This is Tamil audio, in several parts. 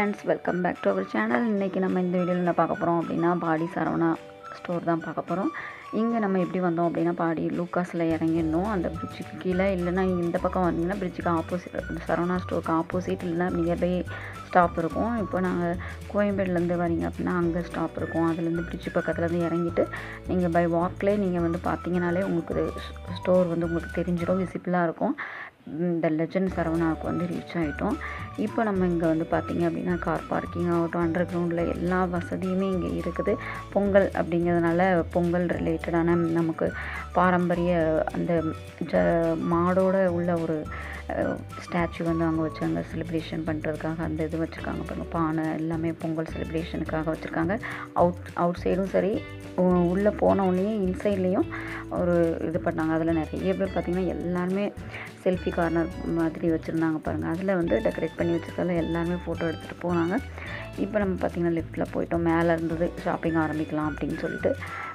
friends welcome back to our channel இன்றைக்கி நம்ம இந்த வீடியோவில் என்ன பார்க்க போகிறோம் அப்படின்னா பாடி சரவணா ஸ்டோர் தான் பார்க்க போகிறோம் இங்கே நம்ம எப்படி வந்தோம் அப்படின்னா பாடி லூக்காஸில் இறங்கிடணும் அந்த பிரிட்ஜுக்கு கீழே இல்லைன்னா இந்த பக்கம் வந்தீங்கன்னா பிரிட்ஜுக்கு ஆப்போசிட் சரவணா ஸ்டோருக்கு ஆப்போசிட் இல்லைன்னா நியர்பை ஸ்டாப் இருக்கும் இப்போ நாங்கள் கோயம்பேடுலேருந்து வரீங்க அப்படின்னா அங்கே ஸ்டாப் இருக்கும் அதுலேருந்து பிரிட்ஜ் பக்கத்துலேருந்து இறங்கிட்டு நீங்கள் பை வாக்லேயே நீங்கள் வந்து பார்த்தீங்கனாலே உங்களுக்கு ஸ்டோர் வந்து உங்களுக்கு தெரிஞ்சிடும் விசிபிளாக இருக்கும் இந்த லெஜண்ட் சரவணாவுக்கு வந்து ரீச் ஆகிட்டோம் இப்போ நம்ம இங்கே வந்து பார்த்திங்க அப்படின்னா கார் பார்க்கிங் ஆகட்டும் அண்டர் கிரவுண்டில் எல்லா வசதியுமே இங்கே இருக்குது பொங்கல் அப்படிங்கிறதுனால பொங்கல் ரிலேட்டடான நமக்கு பாரம்பரிய அந்த ஜ மாடோட உள்ள ஒரு ஸ்டாச்சு வந்து அங்கே வச்சாங்க செலிப்ரேஷன் பண்ணுறதுக்காக அந்த இது வச்சுருக்காங்க பாருங்கள் பானை எல்லாமே பொங்கல் செலிப்ரேஷனுக்காக வச்சுருக்காங்க அவுட் அவுட் சைடும் சரி உள்ளே போனவுடனே இன்சைட்லேயும் ஒரு இது பண்ணாங்க அதில் நிறைய பேர் பார்த்திங்கன்னா எல்லாருமே செல்ஃபி கார்னர் மாதிரி வச்சுருந்தாங்க பாருங்கள் அதில் வந்து டெக்கரேட் பண்ணி வச்சுருக்கல எல்லாருமே ஃபோட்டோ எடுத்துகிட்டு போனாங்க இப்போ நம்ம பார்த்திங்கன்னா லிஃப்ட்டில் போயிட்டோம் மேலே இருந்தது ஷாப்பிங் ஆரம்பிக்கலாம் அப்படின்னு சொல்லிட்டு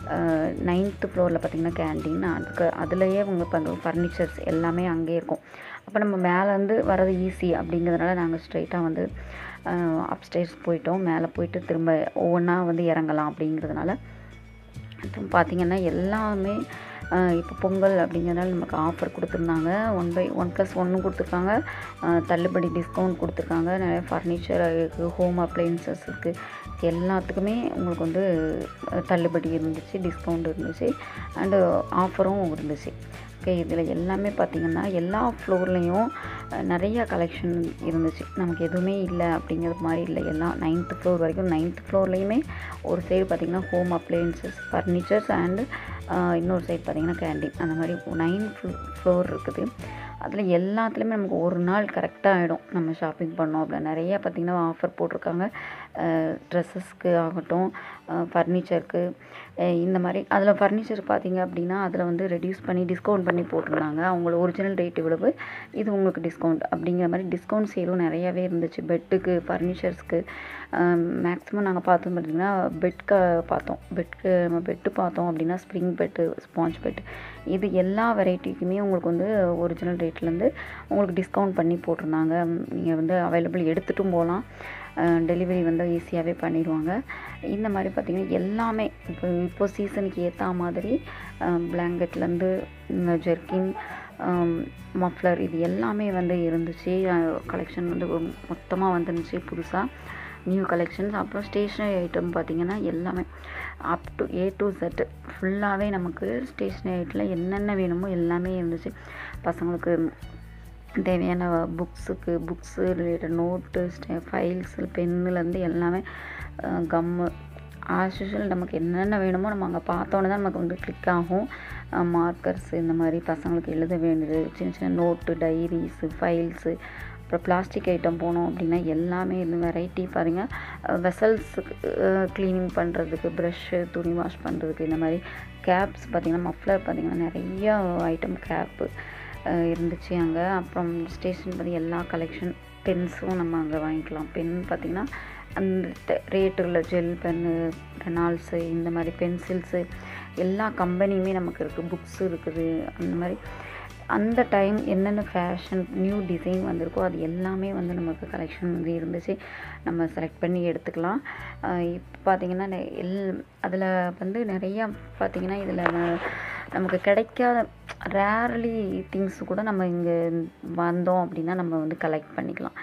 நைன்த்து ஃப்ளோரில் பார்த்திங்கன்னா கேண்டீன் அதுக்கு அதுலேயே உங்களுக்கு அந்த ஃபர்னிச்சர்ஸ் எல்லாமே அங்கேயே இருக்கும் அப்போ நம்ம மேலேருந்து வர்றது ஈஸி அப்படிங்கிறதுனால நாங்கள் ஸ்ட்ரைட்டாக வந்து அப்ஸ்டேர்ஸ் போயிட்டோம் மேலே போயிட்டு திரும்ப ஒவ்வொன்றா வந்து இறங்கலாம் அப்படிங்கிறதுனால இப்போ பார்த்திங்கன்னா எல்லாமே இப்போ பொங்கல் அப்படிங்கிறனால நமக்கு ஆஃபர் கொடுத்துருந்தாங்க ஒன் பை ஒன் ப்ளஸ் ஒன்றும் கொடுத்துருக்காங்க தள்ளுபடி டிஸ்கவுண்ட் கொடுத்துருக்காங்க நிறைய ஃபர்னிச்சர் இருக்குது ஹோம் அப்ளையன்சஸ் இருக்குது எல்லாத்துக்குமே உங்களுக்கு வந்து தள்ளுபடி இருந்துச்சு டிஸ்கவுண்ட் இருந்துச்சு அண்டு ஆஃபரும் இருந்துச்சு ஓகே இதில் எல்லாமே பார்த்திங்கன்னா எல்லா ஃப்ளோர்லேயும் நிறையா கலெக்ஷன் இருந்துச்சு நமக்கு எதுவுமே இல்லை அப்படிங்கிறது மாதிரி இல்லை எல்லாம் நைன்த்து ஃப்ளோர் வரைக்கும் நைன்த்து ஃப்ளோர்லேயுமே ஒரு சைடு பார்த்திங்கன்னா ஹோம் அப்ளையன்சஸ் ஃபர்னிச்சர்ஸ் அண்டு இன்னொரு சைடு பார்த்திங்கன்னா கேண்டீன் அந்த மாதிரி நைன் ஃப்ளோர் இருக்குது அதில் எல்லாத்துலேயுமே நமக்கு ஒரு நாள் கரெக்டாக ஆகிடும் நம்ம ஷாப்பிங் பண்ணோம் அப்படின்னா நிறையா பார்த்திங்கன்னா ஆஃபர் போட்டிருக்காங்க ட்ரெஸ்ஸஸ்க்கு ஆகட்டும் ஃபர்னிச்சருக்கு இந்த மாதிரி அதில் ஃபர்னிச்சர் பார்த்திங்க அப்படின்னா அதில் வந்து ரெடியூஸ் பண்ணி டிஸ்கவுண்ட் பண்ணி போட்டிருந்தாங்க அவங்களோட ஒரிஜினல் ரேட் இவ்வளவு இது உங்களுக்கு டிஸ்கவுண்ட் அப்படிங்கிற மாதிரி டிஸ்கவுண்ட் சேலும் நிறையாவே இருந்துச்சு பெட்டுக்கு ஃபர்னிச்சர்ஸ்க்கு மேக்ஸிமம் நாங்கள் பார்த்தோம் பார்த்திங்கன்னா பெட்க்கு பார்த்தோம் பெட்க்கு நம்ம பெட்டு பார்த்தோம் அப்படின்னா ஸ்ப்ரிங் பெட்டு ஸ்பாஞ்ச் பெட்டு இது எல்லா வெரைட்டிக்குமே உங்களுக்கு வந்து ஒரிஜினல் ரேட்லேருந்து உங்களுக்கு டிஸ்கவுண்ட் பண்ணி போட்டிருந்தாங்க நீங்கள் வந்து அவைலபிள் எடுத்துகிட்டும் போகலாம் டெலிவரி வந்து ஈஸியாகவே பண்ணிடுவாங்க இந்த மாதிரி பார்த்திங்கன்னா எல்லாமே இப்போ இப்போ சீசனுக்கு ஏற்ற மாதிரி பிளாங்கெட்லேருந்து ஜெர்கின் மஃப்ளர் இது எல்லாமே வந்து இருந்துச்சு கலெக்ஷன் வந்து மொத்தமாக வந்துருந்துச்சு புதுசாக நியூ கலெக்ஷன்ஸ் அப்புறம் ஸ்டேஷ்னரி ஐட்டம் பார்த்திங்கன்னா எல்லாமே up to A to Z ஃபுல்லாகவே நமக்கு ஸ்டேஷ்னரி ஐட்டில் என்னென்ன வேணுமோ எல்லாமே இருந்துச்சு பசங்களுக்கு தேவையான புக்ஸுக்கு புக்ஸு ரிலேட்டட் நோட்டு ஃபைல்ஸ் பென்னுலேருந்து எல்லாமே கம்மு ஆஸ் யூஷுவல் நமக்கு என்னென்ன வேணுமோ நம்ம அங்கே பார்த்தோன்னே தான் நமக்கு வந்து கிளிக் ஆகும் மார்க்கர்ஸ் இந்த மாதிரி பசங்களுக்கு எழுத வேண்டியது சின்ன சின்ன நோட்டு டைரிஸு ஃபைல்ஸு அப்புறம் பிளாஸ்டிக் ஐட்டம் போனோம் அப்படின்னா எல்லாமே இந்த வெரைட்டி பாருங்கள் வெசல்ஸுக்கு க்ளீனிங் பண்ணுறதுக்கு ப்ரஷ்ஷு துணி வாஷ் பண்ணுறதுக்கு இந்த மாதிரி கேப்ஸ் பார்த்திங்கன்னா மஃப்ளர் பார்த்திங்கன்னா நிறையா ஐட்டம் கேப்பு இருந்துச்சு அங்கே அப்புறம் ஸ்டேஷன் பற்றி எல்லா கலெக்ஷன் பென்ஸும் நம்ம அங்கே வாங்கிக்கலாம் பென் பார்த்திங்கன்னா அந்த ரேட்டுகளில் ஜெல் பென்னு ரெனால்ஸு இந்த மாதிரி பென்சில்ஸு எல்லா கம்பெனியுமே நமக்கு இருக்குது புக்ஸு இருக்குது அந்த மாதிரி அந்த டைம் என்னென்ன ஃபேஷன் நியூ டிசைன் வந்திருக்கோ அது எல்லாமே வந்து நமக்கு கலெக்ஷன் வந்து இருந்துச்சு நம்ம செலக்ட் பண்ணி எடுத்துக்கலாம் இப்போ பார்த்திங்கன்னா எல் அதில் வந்து நிறையா பார்த்திங்கன்னா இதில் நமக்கு கிடைக்காத ரேர்லி திங்ஸ் கூட நம்ம இங்கே வந்தோம் அப்படின்னா நம்ம வந்து கலெக்ட் பண்ணிக்கலாம்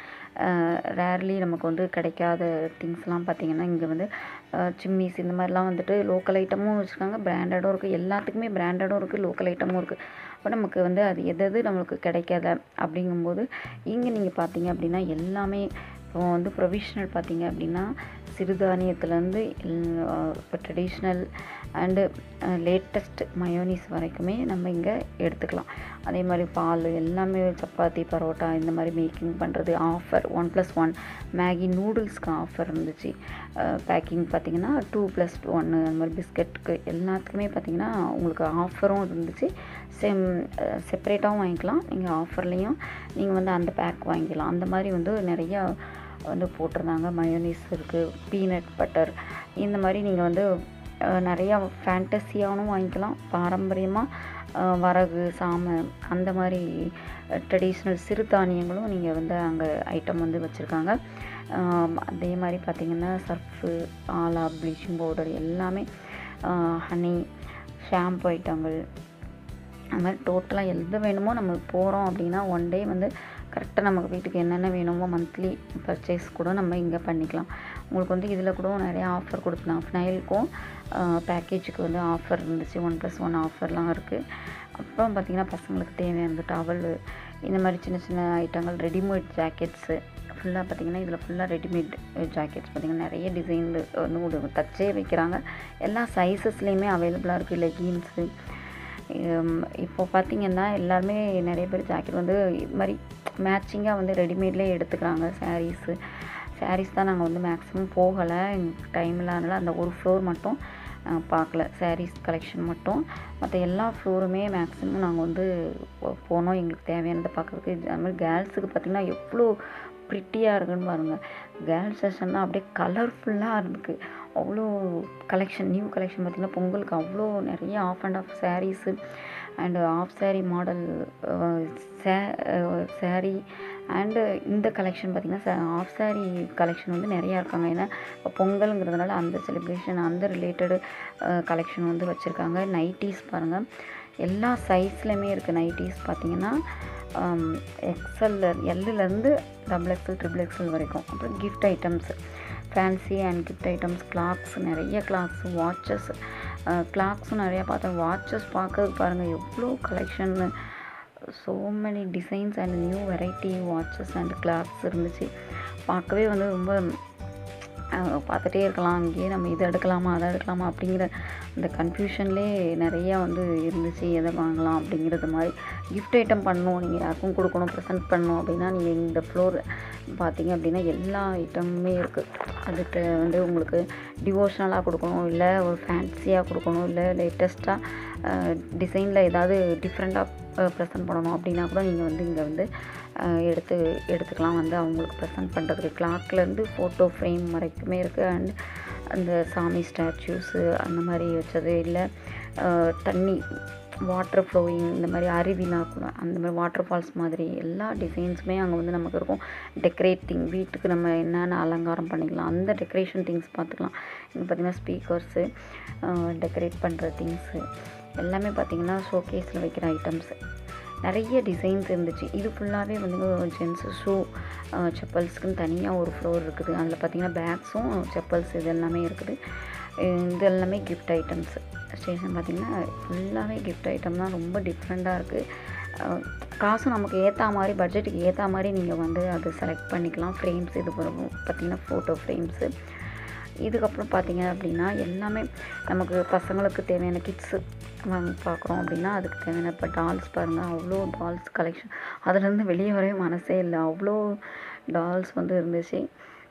ரேர்லி நமக்கு வந்து கிடைக்காத திங்ஸ்லாம் பார்த்திங்கன்னா இங்கே வந்து சிம்மிஸ் இந்த மாதிரிலாம் வந்துட்டு லோக்கல் ஐட்டமும் வச்சுருக்காங்க பிராண்டடும் இருக்குது எல்லாத்துக்குமே பிராண்டடும் இருக்குது லோக்கல் ஐட்டமும் இருக்குது அப்போ நமக்கு வந்து அது எது எது நம்மளுக்கு கிடைக்காத அப்படிங்கும்போது இங்கே நீங்கள் பார்த்தீங்க அப்படின்னா எல்லாமே இப்போ வந்து ப்ரொவிஷ்னல் பார்த்தீங்க அப்படின்னா சிறுதானியத்துலேருந்து இப்போ ட்ரெடிஷ்னல் அண்டு லேட்டஸ்ட் மயோனிஸ் வரைக்குமே நம்ம இங்கே எடுத்துக்கலாம் அதே மாதிரி பால் எல்லாமே சப்பாத்தி பரோட்டா இந்த மாதிரி மேக்கிங் பண்ணுறது offer one plus one Maggi நூடுல்ஸ்க்கு ஆஃபர் இருந்துச்சு பேக்கிங் பார்த்திங்கன்னா டூ ப்ளஸ் ஒன்று அந்த மாதிரி பிஸ்கட்டுக்கு எல்லாத்துக்குமே பார்த்திங்கன்னா உங்களுக்கு ஆஃபரும் இருந்துச்சு செம் செப்பரேட்டாகவும் வாங்கிக்கலாம் நீங்கள் ஆஃபர்லேயும் நீங்கள் வந்து அந்த பேக் வாங்கிக்கலாம் அந்த மாதிரி வந்து நிறையா வந்து போட்டிருந்தாங்க மயோனிஸ் இருக்குது பீனட் பட்டர் இந்த மாதிரி நீங்கள் வந்து நிறையா ஃபேண்டஸியாகவும் வாங்கிக்கலாம் பாரம்பரியமாக வரகு சாமை அந்த மாதிரி ட்ரெடிஷ்னல் சிறுதானியங்களும் நீங்கள் வந்து அங்கே ஐட்டம் வந்து வச்சுருக்காங்க அதே மாதிரி பார்த்திங்கன்னா சர்ஃபு ஆலா ப்ளீச்சிங் பவுடர் எல்லாமே ஹனி ஷாம்பு ஐட்டங்கள் அது மாதிரி டோட்டலாக எது வேணுமோ நம்ம போகிறோம் அப்படின்னா ஒன் டே வந்து கரெக்டாக நமக்கு வீட்டுக்கு என்னென்ன வேணுமோ மந்த்லி பர்ச்சேஸ் கூட நம்ம இங்கே பண்ணிக்கலாம் உங்களுக்கு வந்து இதில் கூட நிறைய ஆஃபர் கொடுத்துலாம் ஃபினைலுக்கும் பேக்கேஜுக்கு வந்து ஆஃபர் இருந்துச்சு ஒன் ப்ளஸ் ஒன் ஆஃபர்லாம் இருக்குது அப்புறம் பார்த்திங்கன்னா பசங்களுக்கு தேவையான டவல் இந்த மாதிரி சின்ன சின்ன ஐட்டங்கள் ரெடிமேட் ஜாக்கெட்ஸு ஃபுல்லாக பார்த்திங்கன்னா இதில் ஃபுல்லாக ரெடிமேட் ஜாக்கெட்ஸ் பார்த்திங்கன்னா நிறைய டிசைனில் வந்து ஒரு தச்சே வைக்கிறாங்க எல்லா சைஸஸ்லேயுமே அவைலபிளாக இருக்குது லெகின்ஸு இப்போ பார்த்திங்கன்னா எல்லாருமே நிறைய பேர் ஜாக்கெட் வந்து இது மாதிரி மேட்சிங்காக வந்து ரெடிமேட்லேயே எடுத்துக்கிறாங்க சாரீஸு சாரீஸ் தான் நாங்கள் வந்து மேக்ஸிமம் போகலை எங்களுக்கு டைம் இல்லாதனால அந்த ஒரு ஃப்ளோர் மட்டும் பார்க்கல சாரீஸ் கலெக்ஷன் மட்டும் மற்ற எல்லா ஃப்ளோருமே மேக்ஸிமம் நாங்கள் வந்து போனோம் எங்களுக்கு தேவையானதை பார்க்குறதுக்கு அது மாதிரி கேர்ள்ஸுக்கு பார்த்திங்கன்னா எவ்வளோ ப்ரிட்டியாக இருக்குன்னு பாருங்கள் கேர்ள்ஸ் செஷன்லாம் அப்படியே கலர்ஃபுல்லாக இருக்கு அவ்வளோ கலெக்ஷன் நியூ கலெக்ஷன் பார்த்திங்கன்னா பொங்கலுக்கு அவ்வளோ நிறைய half and half saris and half sari model சே சாரீ அண்டு இந்த கலெக்ஷன் பார்த்திங்கன்னா ஆஃப் சாரீ கலெக்ஷன் வந்து நிறையா இருக்காங்க ஏன்னா இப்போ பொங்கலுங்கிறதுனால அந்த செலிப்ரேஷன் அந்த ரிலேட்டடு கலெக்ஷன் வந்து வச்சுருக்காங்க நைட்டிஸ் பாருங்கள் எல்லா சைஸ்லையுமே இருக்குது நைட்டிஸ் பார்த்திங்கன்னா எக்ஸல் எல்லுலேருந்து டபுள் எக்ஸல் ட்ரிபிள் எக்ஸல் வரைக்கும் அப்புறம் gift items fancy and gift items clocks நிறைய கிளாக்ஸ் வாட்சஸ் கிளாக்ஸும் நிறையா பார்த்தேன் வாட்சஸ் பார்க்கறதுக்கு பாருங்கள் எவ்வளோ collection so many designs and new variety watches and clocks இருந்துச்சு பார்க்கவே வந்து ரொம்ப பார்த்துட்டே இருக்கலாம் அங்கேயே நம்ம இதை எடுக்கலாமா அதை எடுக்கலாமா அப்படிங்கிற அந்த கன்ஃபியூஷன்லேயே நிறையா வந்து இருந்துச்சு எதை வாங்கலாம் அப்படிங்கிறது மாதிரி கிஃப்ட் ஐட்டம் பண்ணணும் நீங்கள் யாருக்கும் கொடுக்கணும் ப்ரெசென்ட் பண்ணணும் அப்படின்னா நீங்கள் இந்த ஃப்ளோர் பார்த்தீங்க அப்படின்னா எல்லா ஐட்டமுமே இருக்குது அதுக்கு வந்து உங்களுக்கு டிவோஷனலாக கொடுக்கணும் இல்லை ஒரு ஃபேன்சியாக கொடுக்கணும் இல்லை லேட்டஸ்ட்டாக டிசைனில் ஏதாவது டிஃப்ரெண்ட்டாக ப்ரெசென்ட் பண்ணணும் அப்படின்னா கூட நீங்கள் வந்து இங்கே வந்து எடுத்து எடுத்துக்கலாம் வந்து அவங்களுக்கு ப்ரெசென்ட் பண்ணுறதுக்கு கிளாக்லேருந்து ஃபோட்டோ ஃப்ரேம் வரைக்குமே இருக்குது அண்ட் அந்த சாமி ஸ்டாச்சூஸு அந்த மாதிரி வச்சது இல்லை தண்ணி வாட்டர் ஃப்ளோயிங் இந்த மாதிரி அருவிலாம் கூட அந்த மாதிரி வாட்டர் ஃபால்ஸ் மாதிரி எல்லா டிசைன்ஸுமே அங்கே வந்து நமக்கு இருக்கும் டெக்கரேட்டிங் வீட்டுக்கு நம்ம என்னென்ன அலங்காரம் பண்ணிக்கலாம் அந்த டெக்கரேஷன் திங்ஸ் பார்த்துக்கலாம் இங்கே பார்த்திங்கன்னா ஸ்பீக்கர்ஸு டெக்கரேட் பண்ணுற திங்ஸு எல்லாமே பார்த்திங்கன்னா ஷோகேஸில் வைக்கிற ஐட்டம்ஸு நிறைய டிசைன்ஸ் இருந்துச்சு இது ஃபுல்லாகவே வந்து ஜென்ஸ் ஷூ செப்பல்ஸ்க்குன்னு தனியாக ஒரு ஃப்ளோர் இருக்குது அதில் பார்த்திங்கன்னா பேக்ஸும் செப்பல்ஸ் இது எல்லாமே இருக்குது இது எல்லாமே கிஃப்ட் ஐட்டம்ஸ் ஸ்டேஷன் பார்த்திங்கன்னா ஃபுல்லாகவே கிஃப்ட் ஐட்டம் தான் ரொம்ப டிஃப்ரெண்ட்டாக இருக்குது காசும் நமக்கு ஏற்ற மாதிரி பட்ஜெட்டுக்கு ஏற்ற மாதிரி நீங்கள் வந்து அது செலக்ட் பண்ணிக்கலாம் ஃப்ரேம்ஸ் இது பார்த்திங்கன்னா ஃபோட்டோ ஃப்ரேம்ஸு இதுக்கப்புறம் பார்த்தீங்க அப்படின்னா எல்லாமே நமக்கு பசங்களுக்கு தேவையான கிட்ஸு வாங்க பார்க்குறோம் அப்படின்னா அதுக்கு தேவையான இப்போ டால்ஸ் பாருங்கள் அவ்வளோ டால்ஸ் கலெக்ஷன் அதுலேருந்து வெளியே வரவே மனசே இல்லை அவ்வளோ டால்ஸ் வந்து இருந்துச்சு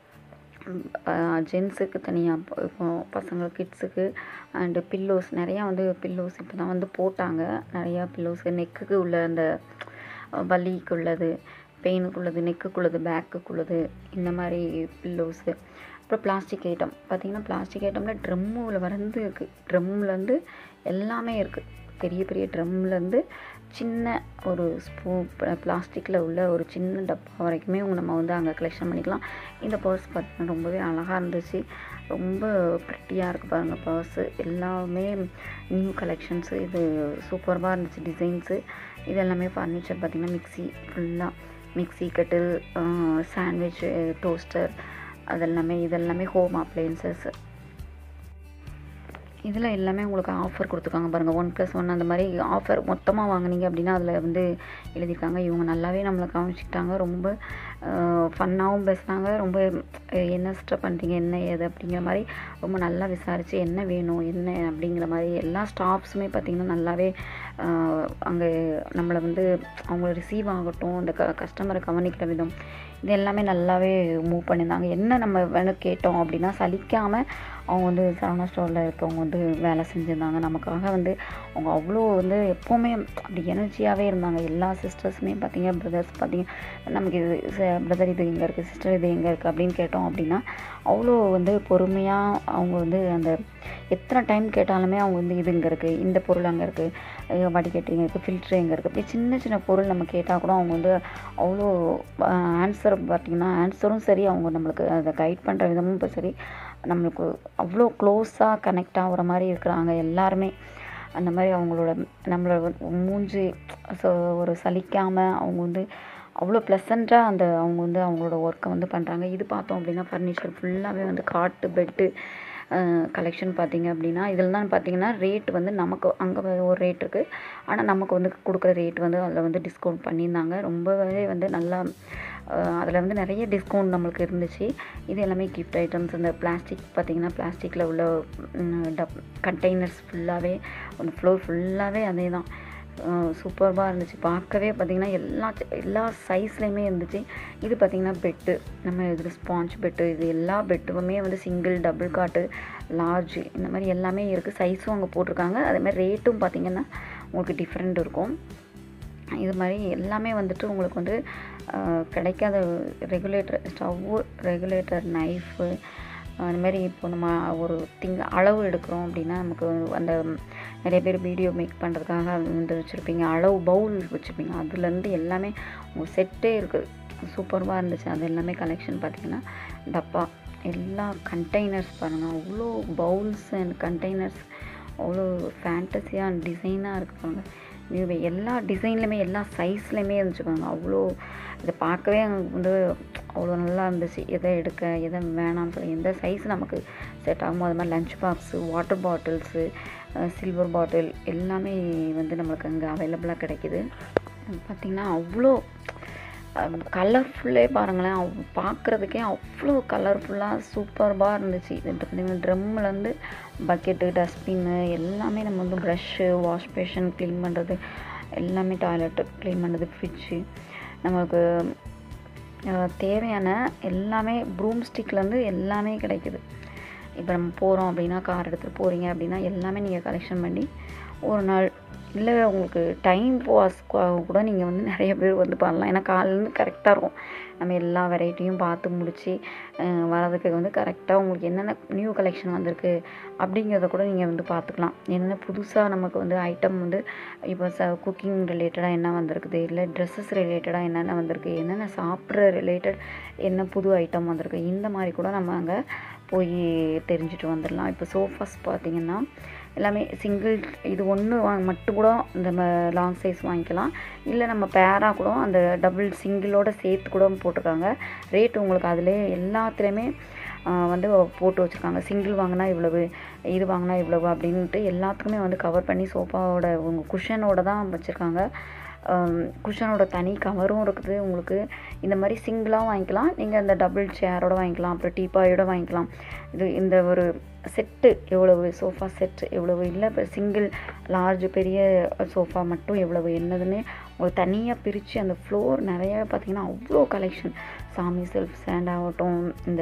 ஜென்ஸுக்கு தனியாக இப்போ பசங்க கிட்ஸுக்கு அண்டு பில்லோஸ் நிறையா வந்து பில்லோஸ் இப்போ தான் வந்து போட்டாங்க நிறையா பில்லோஸு நெக்குக்கு உள்ள அந்த வலிக்குள்ளது பெயினுக்குள்ளது நெக்குக்குள்ளது பேக்குக்குள்ளது இந்த மாதிரி பில்லோஸு அப்புறம் பிளாஸ்டிக் ஐட்டம் பார்த்திங்கன்னா பிளாஸ்டிக் ஐட்டமில் ட்ரம்மில் வந்து இருக்குது ட்ரம்லேருந்து எல்லாமே இருக்குது பெரிய பெரிய ட்ரம்லேருந்து சின்ன ஒரு ஸ்பூ பிளாஸ்டிக்கில் உள்ள ஒரு சின்ன டப்பா வரைக்குமே நம்ம வந்து அங்கே கலெக்ஷன் பண்ணிக்கலாம் இந்த பர்ஸ் பார்த்தீங்கன்னா ரொம்பவே அழகாக இருந்துச்சு ரொம்ப ப்ரிட்டியாக இருக்குது பாருங்கள் பர்ஸு எல்லாமே நியூ கலெக்ஷன்ஸு இது சூப்பராக இருந்துச்சு டிசைன்ஸு இது எல்லாமே ஃபர்னிச்சர் பார்த்திங்கன்னா மிக்சி ஃபுல்லாக மிக்சி கட்டில் சாண்ட்விச் டோஸ்டர் அதெல்லாமே இதெல்லாமே ஹோம் அப்ளையன்சஸ் இதில் எல்லாமே உங்களுக்கு ஆஃபர் கொடுத்துருக்காங்க பாருங்கள் ஒன் ப்ளஸ் ஒன் அந்த மாதிரி ஆஃபர் மொத்தமாக வாங்கினீங்க அப்படின்னா அதில் வந்து எழுதியிருக்காங்க இவங்க நல்லாவே நம்மளை கவனிச்சிக்கிட்டாங்க ரொம்ப ஃபன்னாகவும் பேசுனாங்க ரொம்ப என்ன சிஸ்டர் பண்ணுறீங்க என்ன ஏது அப்படிங்கிற மாதிரி ரொம்ப நல்லா விசாரித்து என்ன வேணும் என்ன அப்படிங்கிற மாதிரி எல்லா ஸ்டாஃப்ஸுமே பார்த்திங்கன்னா நல்லாவே அங்கே நம்மளை வந்து அவங்க ரிசீவ் ஆகட்டும் அந்த க கஸ்டமரை கவனிக்கிற விதம் இது எல்லாமே நல்லாவே மூவ் பண்ணியிருந்தாங்க என்ன நம்ம வேணும் கேட்டோம் அப்படின்னா சலிக்காமல் அவங்க வந்து சரவணா ஸ்டோரில் இருக்கவங்க வந்து வேலை செஞ்சுருந்தாங்க நமக்காக வந்து அவங்க அவ்வளோ வந்து எப்போவுமே அப்படி எனர்ஜியாகவே இருந்தாங்க எல்லா சிஸ்டர்ஸுமே பார்த்தீங்க பிரதர்ஸ் பார்த்தீங்க நமக்கு இது பிரதர் இது எங்கே இருக்குது சிஸ்டர் இது எங்கே இருக்குது அப்படின்னு கேட்டோம் அப்படின்னா அவ்வளோ வந்து பொறுமையாக அவங்க வந்து அந்த எத்தனை டைம் கேட்டாலுமே அவங்க வந்து இது இங்கே இருக்குது இந்த பொருள் அங்கே இருக்குது வடிகட்டி இங்கே இருக்குது ஃபில்ட்ரு எங்கே இருக்குது அப்படி சின்ன சின்ன பொருள் நம்ம கேட்டால் கூட அவங்க வந்து அவ்வளோ ஆன்சர் ஆன்சர் பார்த்திங்கன்னா ஆன்சரும் சரி அவங்க நம்மளுக்கு அதை கைட் பண்ணுற விதமும் இப்போ சரி நம்மளுக்கு அவ்வளோ க்ளோஸாக கனெக்ட் ஆகுற மாதிரி இருக்கிறாங்க எல்லாருமே அந்த மாதிரி அவங்களோட நம்மளோட மூஞ்சி ஸோ ஒரு சலிக்காமல் அவங்க வந்து அவ்வளோ ப்ளசண்ட்டாக அந்த அவங்க வந்து அவங்களோட ஒர்க்கை வந்து பண்ணுறாங்க இது பார்த்தோம் அப்படின்னா ஃபர்னிச்சர் ஃபுல்லாகவே வந்து காட்டு பெட்டு கலெக்ஷன் பார்த்தீங்க அப்படின்னா இதில் தான் பார்த்தீங்கன்னா ரேட் வந்து நமக்கு அங்கே ஒரு ரேட் இருக்குது ஆனால் நமக்கு வந்து கொடுக்குற ரேட் வந்து அதில் வந்து டிஸ்கவுண்ட் பண்ணியிருந்தாங்க ரொம்பவே வந்து நல்லா அதில் வந்து நிறைய டிஸ்கவுண்ட் நம்மளுக்கு இருந்துச்சு இது எல்லாமே கிஃப்ட் ஐட்டம்ஸ் இந்த பிளாஸ்டிக் பார்த்தீங்கன்னா பிளாஸ்டிக்கில் உள்ள டப் கண்டெய்னர்ஸ் ஃபுல்லாகவே அந்த ஃப்ளோர் ஃபுல்லாகவே அதே தான் சூப்பர்பாக இருந்துச்சு பார்க்கவே பார்த்திங்கன்னா எல்லா எல்லா சைஸ்லேயுமே இருந்துச்சு இது பார்த்திங்கன்னா பெட்டு நம்ம இதில் ஸ்பாஞ்ச் பெட்டு இது எல்லா பெட்டுமே வந்து சிங்கிள் டபுள் காட்டு லார்ஜ் இந்த மாதிரி எல்லாமே இருக்குது சைஸும் அங்கே போட்டிருக்காங்க அதே மாதிரி ரேட்டும் பார்த்திங்கன்னா உங்களுக்கு டிஃப்ரெண்ட் இருக்கும் இது மாதிரி எல்லாமே வந்துட்டு உங்களுக்கு வந்து கிடைக்காத ரெகுலேட்டர் ஸ்டவ்வு ரெகுலேட்டர் நைஃபு அந்த மாதிரி இப்போ நம்ம ஒரு திங் அளவு எடுக்கிறோம் அப்படின்னா நமக்கு அந்த நிறைய பேர் வீடியோ மேக் பண்ணுறதுக்காக வந்து வச்சுருப்பீங்க அளவு பவுல் வச்சுருப்பீங்க அதுலேருந்து எல்லாமே உங்கள் செட்டே இருக்குது சூப்பராக இருந்துச்சு அது எல்லாமே கலெக்ஷன் பார்த்திங்கன்னா டப்பா எல்லா கண்டெய்னர்ஸ் பாருங்கள் அவ்வளோ பவுல்ஸ் அண்ட் கண்டெய்னர்ஸ் அவ்வளோ ஃபேண்டஸியாக டிசைனாக இருக்கு பாருங்கள் இது எல்லா டிசைன்லையுமே எல்லா சைஸ்லையுமே இருந்துச்சு பாருங்க அவ்வளோ இதை பார்க்கவே எனக்கு வந்து அவ்வளோ நல்லா இருந்துச்சு எதை எடுக்க எதை வேணாம்னு சொல்லி எந்த சைஸ் நமக்கு செட் ஆகுமோ அது மாதிரி lunch box water bottles silver bottle எல்லாமே வந்து நம்மளுக்கு அங்கே அவைலபிளாக கிடைக்கிது பார்த்திங்கன்னா அவ்வளோ கலர்ஃபுல்லே பாருங்களேன் அவ் பார்க்குறதுக்கே அவ்வளோ கலர்ஃபுல்லாக சூப்பர்பாக இருந்துச்சு இது பார்த்திங்கன்னா ட்ரம்லேருந்து பக்கெட்டு டஸ்ட்பின்னு எல்லாமே நம்ம வந்து ப்ரஷ்ஷு வாஷ் பேஷன் க்ளீன் பண்ணுறது எல்லாமே டாய்லெட்டு க்ளீன் பண்ணுறது ஃப்ரிட்ஜு நமக்கு தேவையான எல்லாமே ப்ரூம் ஸ்டிக்லேருந்து எல்லாமே கிடைக்குது இப்போ நம்ம போகிறோம் அப்படின்னா கார் எடுத்துகிட்டு போகிறீங்க அப்படின்னா எல்லாமே நீங்கள் கலெக்ஷன் பண்ணி ஒரு நாள் இல்லை உங்களுக்கு டைம் பாஸ் கூட நீங்கள் வந்து நிறைய பேர் வந்து பண்ணலாம் ஏன்னா காலையிலேருந்து கரெக்டாக இருக்கும் நம்ம எல்லா வெரைட்டியும் பார்த்து முடித்து வரதுக்கு வந்து கரெக்டாக உங்களுக்கு என்னென்ன நியூ கலெக்ஷன் வந்திருக்கு அப்படிங்கிறத கூட நீங்கள் வந்து பார்த்துக்கலாம் என்னென்ன புதுசாக நமக்கு வந்து ஐட்டம் வந்து இப்போ ச குக்கிங் ரிலேட்டடாக என்ன வந்திருக்குது இல்லை ட்ரெஸ்ஸஸ் ரிலேட்டடாக என்னென்ன வந்திருக்கு என்னென்ன சாப்பிட்ற ரிலேட்டட் என்ன புது ஐட்டம் வந்திருக்கு இந்த மாதிரி கூட நம்ம அங்கே போய் தெரிஞ்சுட்டு வந்துடலாம் இப்போ சோஃபாஸ் பார்த்திங்கன்னா எல்லாமே சிங்கிள் இது ஒன்று வாங்க மட்டும் கூட இந்த லாங் சைஸ் வாங்கிக்கலாம் இல்லை நம்ம பேராக கூட அந்த டபுள் சிங்கிளோட சேர்த்து கூட போட்டிருக்காங்க ரேட் உங்களுக்கு அதிலே எல்லாத்துலேயுமே வந்து போட்டு வச்சுருக்காங்க சிங்கிள் வாங்கினா இவ்வளவு இது வாங்கினா இவ்வளவு அப்படின்ட்டு எல்லாத்துக்குமே வந்து கவர் பண்ணி சோஃபாவோட உங்கள் குஷனோட தான் வச்சுருக்காங்க குஷனோட தனி கவரும் இருக்குது உங்களுக்கு இந்த மாதிரி சிங்கிளாக வாங்கிக்கலாம் நீங்கள் அந்த டபுள் சேரோட வாங்கிக்கலாம் அப்புறம் டீப்பாயோட வாங்கிக்கலாம் இது இந்த ஒரு செட்டு எவ்வளவு சோஃபா செட் எவ்வளவு இல்லை இப்போ சிங்கிள் லார்ஜ் பெரிய சோஃபா மட்டும் எவ்வளவு என்னதுன்னு உங்களுக்கு தனியாக பிரித்து அந்த ஃப்ளோர் நிறைய பார்த்திங்கன்னா அவ்வளோ கலெக்ஷன் சாமி செல்ஃப் ஸ்டாண்ட் ஆகட்டும் இந்த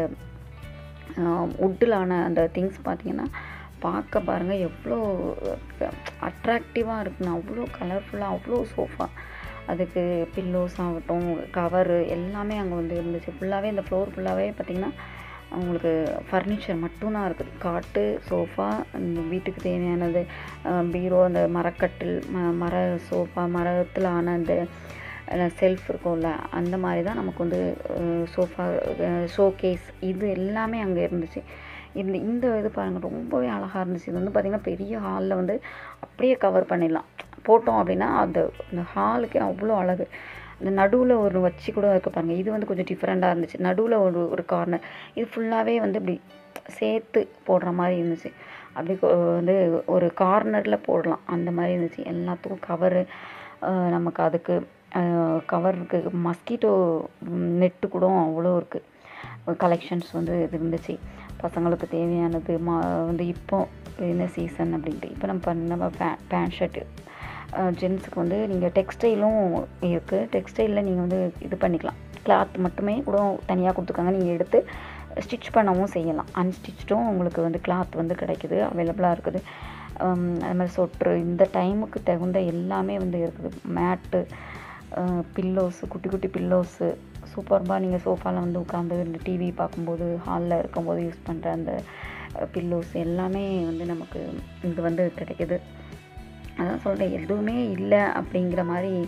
உட்டிலான அந்த திங்ஸ் பார்த்திங்கன்னா பார்க்க பாருங்கள் எவ்வளோ அட்ராக்டிவாக இருக்குன்னு அவ்வளோ கலர்ஃபுல்லாக அவ்வளோ சோஃபா அதுக்கு பில்லோஸ் ஆகட்டும் கவரு எல்லாமே அங்கே வந்து இருந்துச்சு ஃபுல்லாகவே இந்த ஃப்ளோர் ஃபுல்லாகவே பார்த்திங்கன்னா அவங்களுக்கு ஃபர்னிச்சர் மட்டும்தான் இருக்குது காட்டு சோஃபா இந்த வீட்டுக்கு தேவையானது பீரோ அந்த மரக்கட்டில் ம மர சோஃபா மரத்தில் ஆன அந்த செல்ஃப் இருக்கும்ல அந்த மாதிரி தான் நமக்கு வந்து சோஃபா ஷோகேஸ் இது எல்லாமே அங்கே இருந்துச்சு இந்த இந்த இது பாருங்கள் ரொம்பவே அழகாக இருந்துச்சு இது வந்து பார்த்திங்கன்னா பெரிய ஹாலில் வந்து அப்படியே கவர் பண்ணிடலாம் போட்டோம் அப்படின்னா அந்த அந்த ஹாலுக்கே அவ்வளோ அழகு இந்த நடுவில் ஒரு வச்சு கூட இருக்க பாருங்கள் இது வந்து கொஞ்சம் டிஃப்ரெண்ட்டாக இருந்துச்சு நடுவில் ஒரு ஒரு கார்னர் இது ஃபுல்லாகவே வந்து இப்படி சேர்த்து போடுற மாதிரி இருந்துச்சு அப்படி வந்து ஒரு கார்னரில் போடலாம் அந்த மாதிரி இருந்துச்சு எல்லாத்துக்கும் கவரு நமக்கு அதுக்கு கவர் இருக்குது மஸ்கிட்டோ நெட்டு கூட அவ்வளோ இருக்குது கலெக்ஷன்ஸ் வந்து இது இருந்துச்சு பசங்களுக்கு தேவையானது மா வந்து இப்போ என்ன சீசன் அப்படின்ட்டு இப்போ நம்ம நம்ம பே பேண்ட் ஷர்ட்டு ஜென்ஸுக்கு வந்து நீங்கள் டெக்ஸ்டைலும் இருக்குது டெக்ஸ்டைலில் நீங்கள் வந்து இது பண்ணிக்கலாம் கிளாத் மட்டுமே கூட தனியாக கொடுத்துருக்காங்க நீங்கள் எடுத்து ஸ்டிச் பண்ணவும் செய்யலாம் அன்ஸ்டிச்சும் உங்களுக்கு வந்து கிளாத் வந்து கிடைக்குது அவைலபிளாக இருக்குது அது மாதிரி சொட்ரு இந்த டைமுக்கு தகுந்த எல்லாமே வந்து இருக்குது மேட்டு பில்லோஸு குட்டி குட்டி பில்லோஸு சூப்பர்பாக நீங்கள் சோஃபாவில் வந்து உட்காந்து இந்த டிவி பார்க்கும்போது ஹாலில் இருக்கும்போது யூஸ் பண்ணுற அந்த பில்லோஸ் எல்லாமே வந்து நமக்கு இது வந்து கிடைக்கிது அதான் சொல்கிறேன் எதுவுமே இல்லை அப்படிங்கிற மாதிரி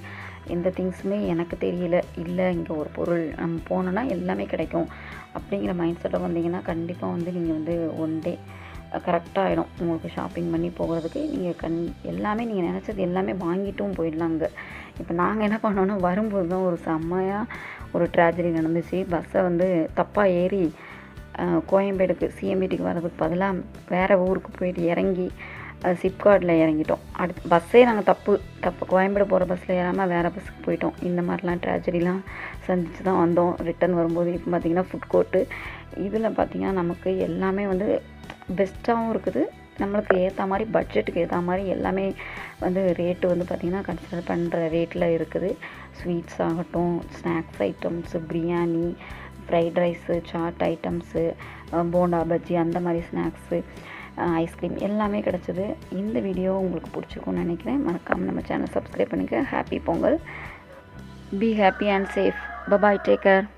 எந்த திங்ஸுமே எனக்கு தெரியல இல்லை இங்கே ஒரு பொருள் நம்ம போனோன்னா எல்லாமே கிடைக்கும் அப்படிங்கிற மைண்ட் செட்டில் வந்தீங்கன்னா கண்டிப்பாக வந்து நீங்கள் வந்து ஒன் டே கரெக்டாக ஆகிடும் உங்களுக்கு ஷாப்பிங் பண்ணி போகிறதுக்கு நீங்கள் கண் எல்லாமே நீங்கள் நினச்சது எல்லாமே வாங்கிட்டும் போயிடலாம் அங்கே இப்போ நாங்கள் என்ன பண்ணோன்னா வரும்போது தான் ஒரு செம்மையாக ஒரு ட்ராஜடி நடந்துச்சு பஸ்ஸை வந்து தப்பாக ஏறி அஹ், கோயம்பேடுக்கு சிஎம்பிடிக்கு வர்றதுக்கு பதிலாக வேறு ஊருக்கு போயிட்டு இறங்கி சிப்கார்டில் இறங்கிட்டோம் அடுத்து பஸ்ஸே நாங்கள் தப்பு தப்பு கோயம்பேடு போகிற பஸ்ஸில் ஏறாமல் வேறு பஸ்ஸுக்கு போயிட்டோம் இந்த மாதிரிலாம் ட்ராஜடிலாம் சந்திச்சு தான் வந்தோம் ரிட்டன் வரும்போது இப்போ பார்த்திங்கன்னா ஃபுட் கோர்ட்டு இதில் பார்த்திங்கன்னா நமக்கு எல்லாமே வந்து பெஸ்ட்டாகவும் இருக்குது நம்மளுக்கு ஏற்ற மாதிரி பட்ஜெட்டுக்கு ஏற்ற மாதிரி எல்லாமே வந்து ரேட்டு வந்து பார்த்திங்கன்னா கன்சிடர் பண்ணுற ரேட்டில் இருக்குது ஸ்வீட்ஸ் ஆகட்டும் snacks items biryani fried rice chaat items bonda bajji அந்த மாதிரி ஸ்நாக்ஸு ஐஸ்கிரீம் எல்லாமே கிடச்சிது இந்த வீடியோ உங்களுக்கு பிடிச்சிருக்கும்னு நினைக்கிறேன் மறக்காமல் நம்ம சேனல் சப்ஸ்கிரைப் பண்ணிக்க happy Pongal be happy and safe bye bye take care